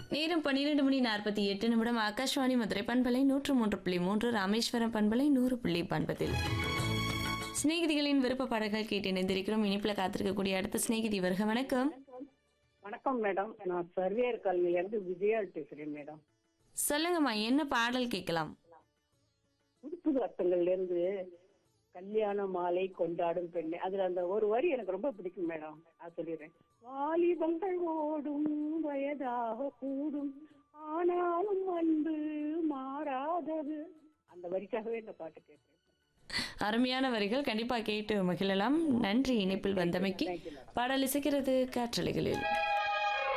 நேரம் பன்னிரெண்டு மணி நாற்பத்தி எட்டு நிமிடம் ஆகாஷ்வாணி மதுரை பண்பலை நூற்று மூன்று புள்ளி மூன்று ராமேஸ்வரம் பண்பலை நூறு புள்ளி பண்பதில் சிநேகிதிகளின் விருப்ப பாடல்கள் கேட்டு இணைந்திருக்கிறோம் இனிப்புல காத்திருக்கக்கூடிய அடுத்த சிநேகிதி வருக வணக்கம் வணக்கம் மேடம் நான் சர்வேயர் காலனில இருந்து விஜயால் பேசுறேன் மேடம் சொல்லுங்கம்மா என்ன பாடல் கேட்கலாம் புது அர்த்தங்கள்ல இருந்து கல்யாண மாலை கொண்டாடும் பெண்ணு அதுல அந்த ஒரு வரி எனக்கு ரொம்ப பிடிக்கும் மேடம் நான் சொல்லிடுறேன் வாலிபங்கள் ஓடும் வயதாக கூடும் ஆனாலும் அன்பு மாறாதது அந்த வரிக்காகவே இந்த பாட்டு கேட்கிறேன் அருமையான வரிகள் கண்டிப்பா கேட்டு மகிழலாம் நன்றி இணைப்பில் வந்தமைக்கு பாடல் இசைக்கிறது காற்றலைகளில்